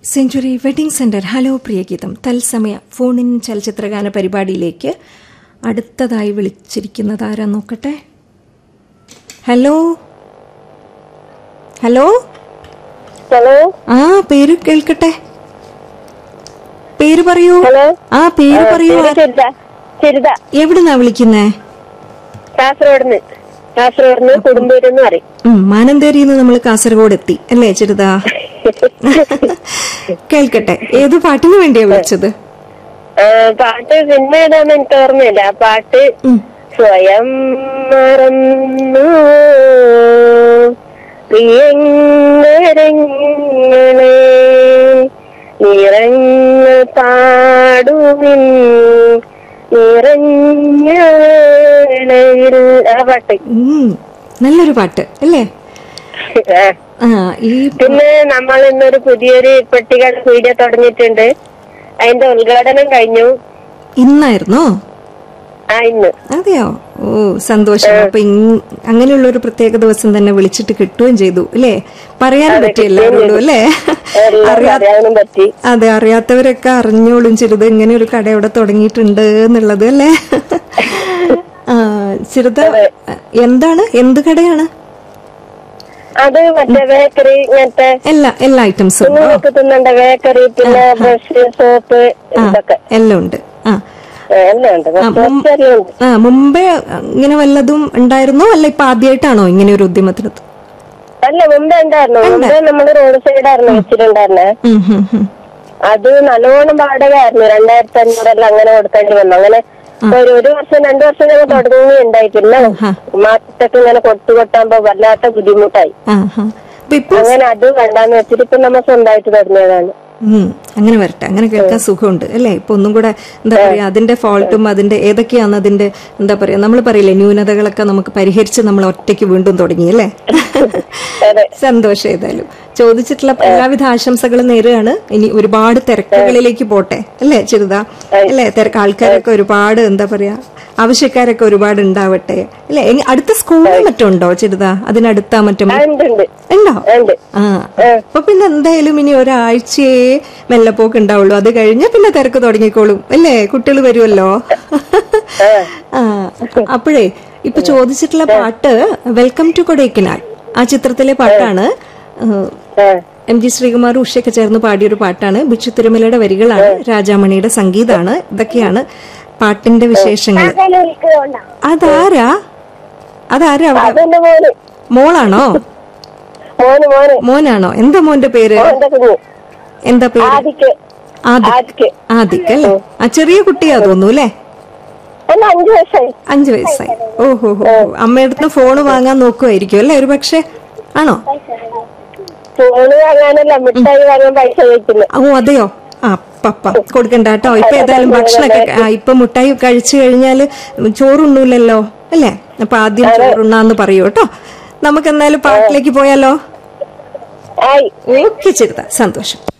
Century wedding centre hello പ്രിയഗീതം തത്സമയ ഫോണിൻ ചലച്ചിത്രഗാന പരിപാടിയിലേക്ക് അടുത്തതായി വിളിച്ചിരിക്കുന്നത് ആരാ നോക്കട്ടെ ഹലോ ഹലോ ഹലോ ആ പേര് കേൾക്കട്ടെ പേര് പറയൂ ഹലോ ആ പേര് പറയൂ പേര് ചെറുത ചെറുത എവിടുന്നാ വിളിക്കുന്നേ കാസർഗോഡ്ന്ന് കാസർഗോഡ്ന്ന് കുടുംബൂരെന്ന് പറയും ഉം, മാനന്തേരിന്ന് നമ്മൾ കാസർഗോഡ് എത്തി അല്ലേ ചെറുതാ കേൾക്കട്ടെ ഏത് പാട്ടിന് വേണ്ടിയാ വിളിച്ചത് ആ, പാട്ട് സിനിമ ഏതാന്ന് എനിക്ക് ഓർമ്മയില്ല ആ പാട്ട് ഉം. സ്വയം മറന്നു പ്രിയങ്ങളെ നിറങ്ങൾ പാടുവിൻ നിറഞ്ഞ വേളയിൽ ആ പാട്ട് ഉം, നല്ലൊരു പാട്ട് അല്ലേ ആ. ആ ഈ പിന്നെ നമ്മൾ ഇന്നൊരു പുതിയൊരു പെട്ടികൾ വീഡിയോ തുടങ്ങിയിട്ടുണ്ട് അതിന്റെ ഉദ്ഘാടനം കഴിഞ്ഞു ഇന്നായിരുന്നോ ആ ഇന്ന് അതെയോ ഓ സന്തോഷം അപ്പൊ ഇങ്- അങ്ങനെയുള്ള ഒരു പ്രത്യേക ദിവസം തന്നെ വിളിച്ചിട്ട് കിട്ടുകയും ചെയ്തു അല്ലേ പറയാനും പറ്റി എല്ലാവരോടും അല്ലേ എല്ലാം അറിയാ അറിയാനും പറ്റി അതെ അറിയാത്തവരൊക്കെ അറിഞ്ഞോളും ചെറുത് ഇങ്ങനെ ഒരു കട ഇവിടെ തുടങ്ങിയിട്ടുണ്ട് എന്നുള്ളത് അല്ലേ ആ ചെറുത എന്താണ് എന്ത് കടയാണ് അത് മറ്റേ ബേക്കറി ഇങ്ങനത്തെ എല്ലാ എല്ലാ ഐറ്റംസും ഉണ്ടോ? കുഞ്ഞുങ്ങൾക്ക് തിന്നണ്ട ബേക്കറി പിന്നെ ബ്രഷ് സോപ്പ് ആ ഇതൊക്കെ എല്ലാം ഉണ്ട് ആ ഏ, എല്ലാം ഉണ്ട് കുറച്ച് കുറച്ച് എല്ലാം ഉണ്ട് ആ മുമ്പേ ഇങ്ങനെ വല്ലതും ഉണ്ടായിരുന്നോ അല്ല ഇപ്പൊ ആദ്യമായിട്ടാണോ ഇങ്ങനെ ഒരു ഉദ്യമത്തിന് അല്ല മുമ്പേ ഉണ്ടായിരുന്നു മുമ്പേ നമ്മള് റോഡ് സൈഡായിരുന്നു വെച്ചിട്ടുണ്ടായിരുന്നേ ഉം, ഉം, ഉം. അത് നല്ലോണം വാടകയായിരുന്നു രണ്ടായിരത്തി അഞ്ഞൂറെല്ലാം അങ്ങനെ കൊടുക്കേണ്ടി വന്നു അങ്ങനെ ഒരു ഒരു വർഷം രണ്ടു വർഷം ഞങ്ങൾ തുടങ്ങി ഉണ്ടായിട്ടില്ല മാസത്തൊക്കെ ഇങ്ങനെ കൊട്ടു കൊട്ടാകുമ്പോ വല്ലാത്ത ബുദ്ധിമുട്ടായി ആ ആ. അപ്പൊ ഇപ്പൊ അങ്ങനെ അത് വേണ്ടാന്ന് വെച്ചിട്ട് ഇപ്പൊ നമ്മ സ്വന്തമായിട്ട് തുടങ്ങിയതാണ് ഉം, അങ്ങനെ വരട്ടെ അങ്ങനെ കേൾക്കാൻ സുഖമുണ്ട് അല്ലേ ഇപ്പൊ ഒന്നും കൂടെ എന്താ പറയാ അതിന്റെ ഫോൾട്ടും അതിന്റെ ഏതൊക്കെയാണ് അതിന്റെ എന്താ പറയാ നമ്മൾ പറയില്ലേ ന്യൂനതകളൊക്കെ നമുക്ക് പരിഹരിച്ച് നമ്മൾ ഒറ്റയ്ക്ക് വീണ്ടും തുടങ്ങി അല്ലേ അതെ സന്തോഷം ഏതായാലും ചോദിച്ചിട്ടുള്ള എല്ലാവിധ ആശംസകളും നേരുകയാണ് ഇനി ഒരുപാട് തിരക്കുകളിലേക്ക് പോട്ടെ അല്ലേ ചെറുതാ അല്ലേ തിരക്ക് ആൾക്കാരൊക്കെ ഒരുപാട് എന്താ പറയാ ആവശ്യക്കാരൊക്കെ ഒരുപാട് ഉണ്ടാവട്ടെ അല്ലേ ഇനി അടുത്ത സ്കൂളോ മറ്റോ ഉണ്ടോ ചെറുതാ അതിനടുത്താ മറ്റോ ആ, ഉണ്ട് ഉണ്ട് ഉണ്ടോ ഉണ്ട് ആ അപ്പൊ പിന്നെ എന്തായാലും ഇനി ഒരാഴ്ചയെ മെല്ലപ്പോക്ക് ഉണ്ടാവുള്ളൂ അത് കഴിഞ്ഞ് പിന്നെ തിരക്ക് തുടങ്ങിക്കോളും അല്ലേ കുട്ടികൾ വരുമല്ലോ ആ അപ്പോഴേ ഇപ്പൊ ചോദിച്ചിട്ടുള്ള പാട്ട് വെൽക്കം ടു കൊടൈക്കനാൽ ആ ചിത്രത്തിലെ പാട്ടാണ് ഏഹ്, ആ, എം ജി ശ്രീകുമാർ ഉഷയൊക്കെ ചേർന്ന് പാടിയൊരു പാട്ടാണ് ബിച്ചു തിരുമലയുടെ വരികളാണ് രാജാമണിയുടെ സംഗീതമാണ് ഇതൊക്കെയാണ് പാട്ടിന്റെ വിശേഷങ്ങൾ അതാരാ അതാരാ അവിടെ അതെന്റെ മോന് മോളാണോ മോന് മോന് മോനാണോ എന്താ മോന്റെ പേര് മോന്റെ കുഞ്ഞ് എന്താ പേര് ആദിക്ക് ആദിക് ആദിക്ക് ആദിക് അല്ലേ ആ ചെറിയ കുട്ടിയാ തോന്നുന്നു അല്ലേ അല്ല അഞ്ചു വയസ്സായി അഞ്ചു വയസ്സായി ഓഹോ ഹോ അമ്മയുടെ അടുത്ത് ഫോണ് വാങ്ങാൻ നോക്കുമായിരിക്കും അല്ലേ ഒരു പക്ഷേ ആണോ ഫോണ് വാങ്ങാനല്ല മിഠായി വാങ്ങാൻ പൈസ ചോദിക്കുന്നു ഓ അതെയോ ആ പപ്പ കൊടുക്കണ്ട കേട്ടോ ഇപ്പൊ ഏതായാലും ഭക്ഷണമൊക്കെ ആ, ഇപ്പൊ മുട്ടായി കഴിച്ചു കഴിഞ്ഞാല് ചോറുണ്ണൂലല്ലോ അല്ലേ അപ്പൊ ആദ്യം ചോറുണ്ണാന്ന് പറയൂ കേട്ടോ നമുക്ക് എന്നാലും പാട്ടിലേക്ക് പോയാലോ ആയി ഓക്കെ ചെറുതാ സന്തോഷം